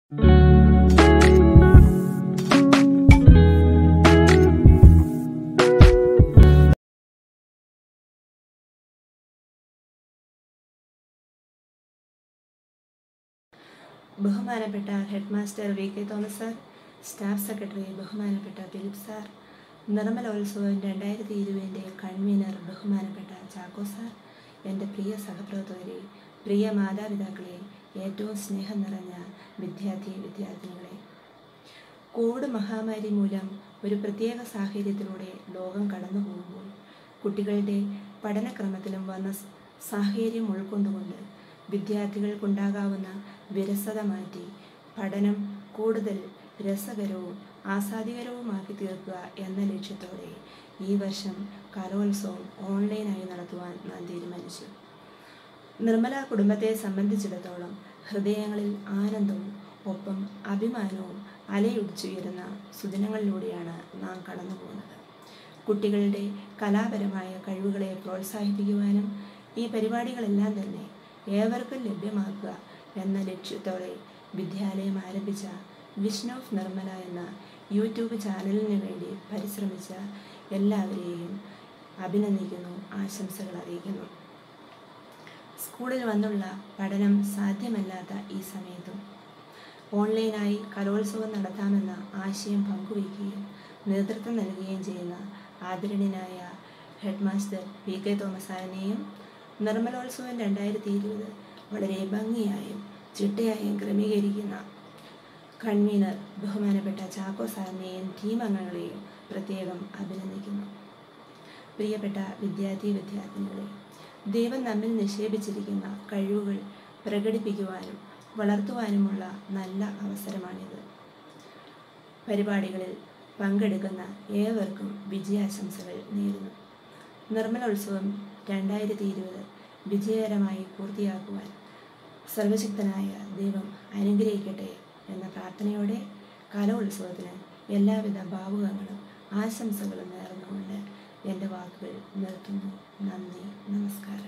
ബഹുമാനപ്പെട്ട head master V K Thomas sir staff secretary ബഹുമാനപ്പെട്ട Philip sir Nirmalotsavam രണ്ടായിരത്തി ഇരുപതിൻ്റെ കൺവീനർ ബഹുമാനപ്പെട്ട ചാക്കോ സാർ എൻ്റെ പ്രിയ സഹപ്രവർത്തകരെ പ്രിയ മാതാപിതാക്കളെ ഏറ്റവും സ്നേഹം നിറഞ്ഞ വിദ്യാർത്ഥി വിദ്യാർത്ഥിനികളെ കോവിഡ് മഹാമാരി മൂലം ഒരു പ്രത്യേക സാഹചര്യത്തിലൂടെ ലോകം കടന്നു പോകുമ്പോൾ കുട്ടികളുടെ പഠനക്രമത്തിലും വന്ന സ് സാഹചര്യം ഉൾക്കൊണ്ടുകൊണ്ട് വിദ്യാർത്ഥികൾക്കുണ്ടാകാവുന്ന വിരസത മാറ്റി പഠനം കൂടുതൽ രസകരവും ആസ്വാദികരവുമാക്കി തീർക്കുക എന്ന ലക്ഷ്യത്തോടെ ഈ വർഷം കലോത്സവം ഓൺലൈനായി നടത്തുവാൻ നാം തീരുമാനിച്ചു നിർമ്മല കുടുംബത്തെ സംബന്ധിച്ചിടത്തോളം ഹൃദയങ്ങളിൽ ആനന്ദവും ഒപ്പം അഭിമാനവും അലയൊടിച്ചുയരുന്ന സുദിനങ്ങളിലൂടെയാണ് നാം കടന്നു പോകുന്നത് കുട്ടികളുടെ കലാപരമായ കഴിവുകളെ പ്രോത്സാഹിപ്പിക്കുവാനും ഈ പരിപാടികളെല്ലാം തന്നെ ഏവർക്കും ലഭ്യമാക്കുക എന്ന ലക്ഷ്യത്തോടെ വിദ്യാലയം ആരംഭിച്ച വിഷ്ണു ഓഫ് നിർമ്മല എന്ന യൂട്യൂബ് ചാനലിന് വേണ്ടി പരിശ്രമിച്ച എല്ലാവരെയും അഭിനന്ദിക്കുന്നു ആശംസകൾ അറിയിക്കുന്നു സ്കൂളിൽ വന്നുള്ള പഠനം സാധ്യമല്ലാത്ത ഈ സമയത്തും ഓൺലൈനായി കലോത്സവം നടത്താമെന്ന ആശയം പങ്കുവയ്ക്കുകയും നേതൃത്വം നൽകുകയും ചെയ്യുന്ന ആദരണീയനായ head master P K Thomas സാറിനെയും നിർമ്മലോത്സവം രണ്ടായിരത്തി ഇരുപത് വളരെ ഭംഗിയായും ചിട്ടയായും ക്രമീകരിക്കുന്ന കൺവീനർ ബഹുമാനപ്പെട്ട ചാക്കോ സാറിനെയും ടീം അംഗങ്ങളെയും പ്രത്യേകം അഭിനന്ദിക്കുന്നു പ്രിയപ്പെട്ട വിദ്യാർത്ഥി വിദ്യാർത്ഥിനികളെ ദൈവം നമ്മിൽ നിക്ഷേപിച്ചിരിക്കുന്ന കഴിവുകൾ പ്രകടിപ്പിക്കുവാനും വളർത്തുവാനുമുള്ള നല്ല അവസരമാണിത് പരിപാടികളിൽ പങ്കെടുക്കുന്ന ഏവർക്കും വിജയാശംസകൾ നേരുന്നു നിർമ്മലോത്സവം രണ്ടായിരത്തി ഇരുപത് വിജയകരമായി പൂർത്തിയാക്കുവാൻ സർവശക്തനായ ദൈവം അനുഗ്രഹിക്കട്ടെ എന്ന പ്രാർത്ഥനയോടെ കലോത്സവത്തിന് എല്ലാവിധ ഭാവുകങ്ങളും ആശംസകളും നേർന്നുകൊണ്ട് എൻ്റെ വാക്കുകൾ നിർത്തുന്നു നന്ദി നമസ്കാരം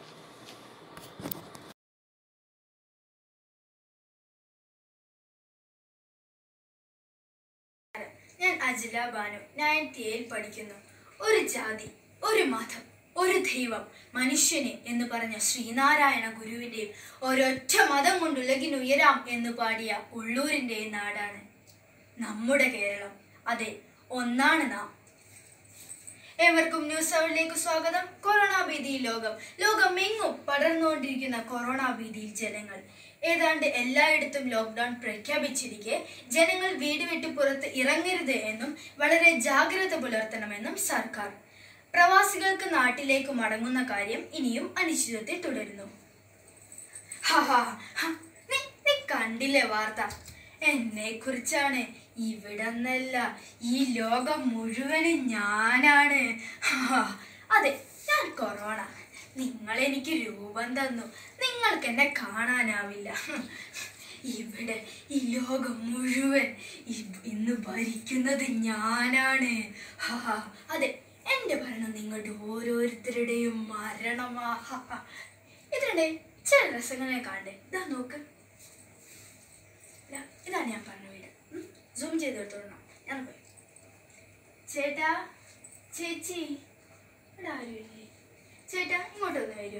ഞാൻ അജില ബാനു നയൻത് എയിൽ പഠിക്കുന്നു ഒരു ജാതി ഒരു മതം ഒരു ദൈവം മനുഷ്യന് എന്ന് പറഞ്ഞ ശ്രീനാരായണ ഗുരുവിന്റെയും ഒരൊറ്റ മതം കൊണ്ട് ഉലകിനുയരാം എന്ന് പാടിയ ഉള്ളൂരിന്റെയും നാടാണ് നമ്മുടെ കേരളം അതെ ഒന്നാണ് നാം ഏവർക്കും ന്യൂസ് അവറിലേക്ക് സ്വാഗതം കൊറോണ ഭീതിയിൽ ലോകം ലോകമെങ്ങും പടർന്നുകൊണ്ടിരിക്കുന്ന കൊറോണ ഭീതിയിൽ ജനങ്ങൾ ഏതാണ്ട് എല്ലായിടത്തും ലോക്ക്ഡൌൺ പ്രഖ്യാപിച്ചിരിക്കെ ജനങ്ങൾ വീട് വിട്ട് പുറത്ത് ഇറങ്ങരുത് എന്നും വളരെ ജാഗ്രത പുലർത്തണമെന്നും സർക്കാർ പ്രവാസികൾക്ക് നാട്ടിലേക്ക് മടങ്ങുന്ന കാര്യം ഇനിയും അനിശ്ചിതത്തിൽ തുടരുന്നു ഹാ നീ നീ കണ്ടില്ലേ വാർത്ത എന്നെ കുറിച്ചാണ് ഇവിടെന്നല്ല ഈ ലോകം മുഴുവനും ഞാനാണ് ഹാ, അതെ ഞാൻ കൊറോണ നിങ്ങൾ എനിക്ക് രൂപം തന്നു നിങ്ങൾക്ക് എന്നെ കാണാനാവില്ല ഹും. ഇവിടെ ഈ ലോകം മുഴുവൻ ഇ- ഇന്ന് ഭരിക്കുന്നത് ഞാനാണ് ഹാ അതെ എന്റെ ഭരണം നിങ്ങളുടെ ഓരോരുത്തരുടെയും മരണമാ ഹാ, ഹാ. ഇതിനിടെ ചില രസങ്ങളെ കാണണ്ടേ ഇതാ നോക്ക് ഇതാ, ഇതാണ് ഞാൻ പറഞ്ഞ വീട് സൂം ചെയ്ത് എടുത്തോളണം ഞാൻ പോയി ചേട്ടാ ചേച്ചി ഇവിടെ ആരുമില്ലേ ചേട്ടാ ഇങ്ങോട്ടൊന്ന് വരുമോ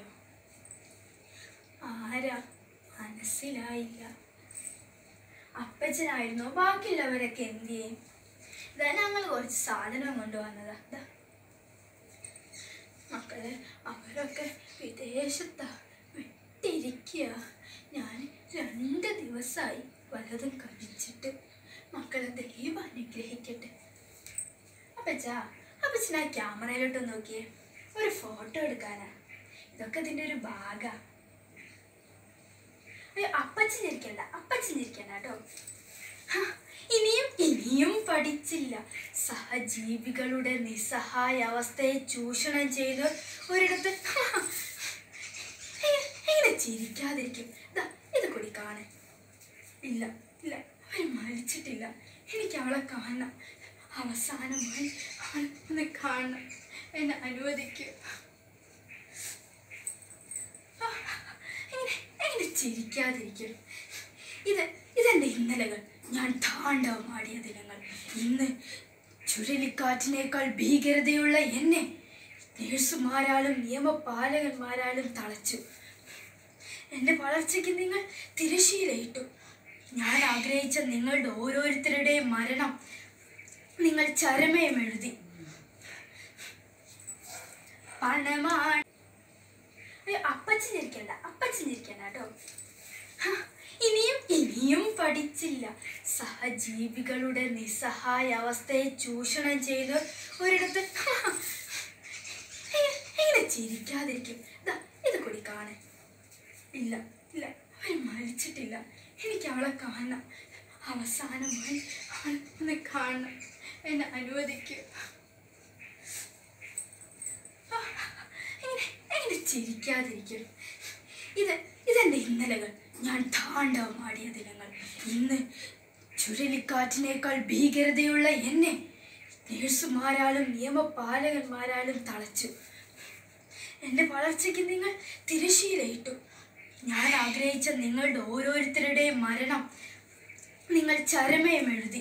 ആരാ മനസ്സിലായില്ല അപ്പച്ചനായിരുന്നോ ബാക്കിയുള്ളവരൊക്കെ എന്ത് ചെയ്യും ഇതാ ഞങ്ങൾ കുറച്ച് സാധനം കൊണ്ടുവന്നതാ ഇതാ മക്കളെ അവരൊക്കെ വിദേശത്താ വിട്ടിരിക്കുക ഞാൻ രണ്ട് ദിവസമായി വലതും കഴിച്ചിട്ട് മക്കളെ ദൈവം അനുഗ്രഹിക്കട്ടെ അപ്പച്ചാ അപ്പച്ചൻ ആ ക്യാമറയിലോട്ട് നോക്കിയേ ഒരു ഫോട്ടോ എടുക്കാനാ ഇതൊക്കെ ഇതിൻ്റെ ഒരു ഭാഗാ അയ്യോ അപ്പച്ചൻ ഇരിക്കണ്ട അപ്പച്ചൻ ഇരിക്കണ്ട കേട്ടോ ഹ, ഇനിയും ഇനിയും പഠിച്ചില്ല സഹജീവികളുടെ നിസ്സഹായ അവസ്ഥയെ ചൂഷണം ചെയ്ത് ഒരിടത്ത് എങ്ങനെ- എങ്ങനെ ചിരിക്കാതിരിക്കും ദാ, ഇത് കൂടി കാണ് ഇല്ല ഇല്ല അവൻ മരിച്ചിട്ടില്ല എനിക്ക് അവളെ കാണണം അവസാനമായി അവളെ ഒന്ന് കാണണം എന്നെ അനുവദിക്കൂ ആ, എങ്ങനെ എങ്ങനെ ചിരിക്കാതിരിക്കും ഇത് ഇതെന്റെ ഇന്നലകൾ ഞാൻ താണ്ഡവമാടിയ ദിനങ്ങൾ ഇന്ന് ചുഴലിക്കാറ്റിനേക്കാൾ ഭീകരതയുള്ള എന്നെ നേഴ്സുമാരാലും നിയമപാലകന്മാരാലും തളച്ചു എന്റെ വളർച്ചയ്ക്ക് നിങ്ങൾ തിരശീലയിട്ടു ഞാൻ ആഗ്രഹിച്ച നിങ്ങളുടെ ഓരോരുത്തരുടെയും മരണം നിങ്ങൾ ചരമയം എഴുതി പണമാണ് അയ്യോ, അപ്പച്ചൻ ചിരിക്കണ്ട അപ്പച്ചൻ ചിരിക്കണ്ട കേട്ടോ ഹ, ഇനിയും ഇനിയും പഠിച്ചില്ല സഹജീവികളുടെ നിസ്സഹായ അവസ്ഥയെ ചൂഷണം ചെയ്ത് ഒരിടത്ത് എങ്ങനെ- എങ്ങനെ ചിരിക്കാതിരിക്കും ദാ ഇത് കൂടി കാണാൻ ഇല്ല ഇല്ല അവൻ മരിച്ചിട്ടില്ല എനിക്ക് അവളെ കാണണം അവസാനമായി അവളെ ഒന്ന് കാണണം എന്നെ അനുവദിക്കൂ ആ, എങ്ങനെ എങ്ങനെ ചിരിക്കാതിരിക്കും ഇത് ഇതെന്റെ ഇന്നലകൾ ഞാൻ താണ്ഡവമാടിയ ദിനങ്ങൾ ഇന്ന് ചുഴലിക്കാറ്റിനേക്കാൾ ഭീകരതയുള്ള എന്നെ നേഴ്സുമാരാലും നിയമപാലകന്മാരാലും തളച്ചു എന്റെ വളർച്ചയ്ക്ക് നിങ്ങൾ തിരശീലയിട്ടു ഞാൻ ആഗ്രഹിച്ച നിങ്ങളുടെ ഓരോരുത്തരുടെയും മരണം നിങ്ങൾ ചരമയം എഴുതി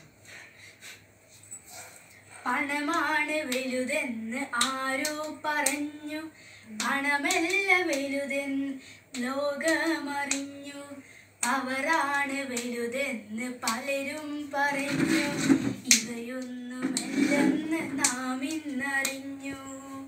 പണമാണ് വലുതെന്ന് ആരോ പറഞ്ഞു പണമല്ല വലുതെന്ന് ലോകമറിഞ്ഞു അവരാണ് വലുതെന്ന് പലരും പറഞ്ഞു ഇവയൊന്നുമല്ലെന്ന് നാം ഇന്നറിഞ്ഞു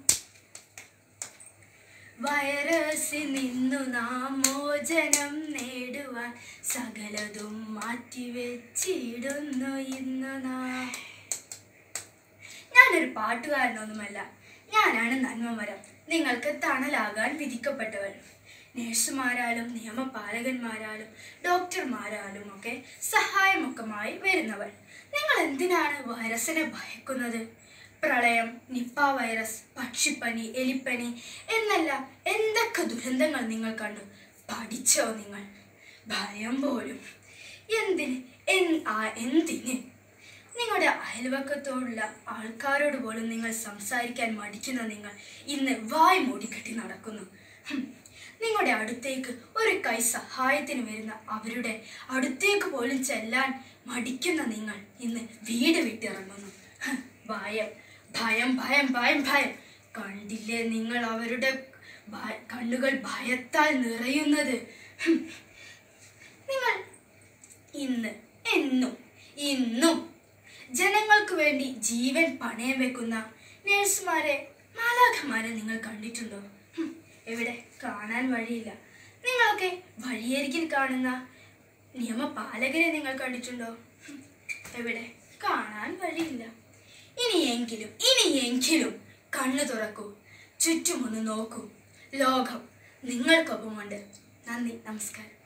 വൈറസിൽ നിന്നു നാം മോചനം നേടുവാൻ സകലതും മാറ്റിവെച്ചിടുന്നു ഇന്നു നാം ഞാനൊരു പാട്ടുകാരനൊന്നുമല്ല ഞാനാണ് നന്മമരം നിങ്ങൾക്ക് തണലാകാൻ വിധിക്കപ്പെട്ടവൾ നഴ്സുമാരാലും നിയമപാലകന്മാരാലും ഡോക്ടർമാരാലും ഒക്കെ സഹായമൊക്കെമായി വരുന്നവൾ നിങ്ങൾ എന്തിനാണ് വൈറസിനെ ഭയക്കുന്നത് പ്രളയം നിപ്പ വൈറസ് പക്ഷിപ്പനി എലിപ്പനി എന്നല്ല എന്തൊക്കെ ദുരന്തങ്ങൾ നിങ്ങൾ കണ്ടു പഠിച്ചോ നിങ്ങൾ ഭയം പോലും എന്തിന് എൻ- ആ എന്തിന് നിങ്ങളുടെ അയൽവക്കത്തോടുള്ള ആൾക്കാരോട് പോലും നിങ്ങൾ സംസാരിക്കാൻ മടിക്കുന്ന നിങ്ങൾ ഇന്ന് വായ് മൂടിക്കെട്ടി നടക്കുന്നു ഹും. നിങ്ങളുടെ അടുത്തേക്ക് ഒരു കൈ സഹായത്തിന് വരുന്ന അവരുടെ അടുത്തേക്ക് പോലും ചെല്ലാൻ മടിക്കുന്ന നിങ്ങൾ ഇന്ന് വീട് വിട്ടിറങ്ങുന്നു ഹ്. ഭയം ഭയം ഭയം ഭയം ഭയം കണ്ടില്ലേ നിങ്ങൾ അവരുടെ ഭ- കണ്ണുകൾ ഭയത്താൽ നിറയുന്നത് ഹും. നിങ്ങൾ ഇന്ന് എന്നും ഇന്നും ജനങ്ങൾക്ക് വേണ്ടി ജീവൻ പണയം വെക്കുന്ന നേഴ്സുമാരെ മാലാഖമാരെ നിങ്ങൾ കണ്ടിട്ടുണ്ടോ ഹും, എവിടെ കാണാൻ വഴിയില്ല നിങ്ങളൊക്കെ വഴിയരികിൽ കാണുന്ന നിയമപാലകരെ നിങ്ങൾ കണ്ടിട്ടുണ്ടോ ഹും, എവിടെ കാണാൻ വഴിയില്ല ഇനിയെങ്കിലും ഇനിയെങ്കിലും കണ്ണു തുറക്കൂ ചുറ്റുമൊന്ന് നോക്കൂ ലോകം നിങ്ങൾക്കൊപ്പമുണ്ട് നന്ദി നമസ്കാരം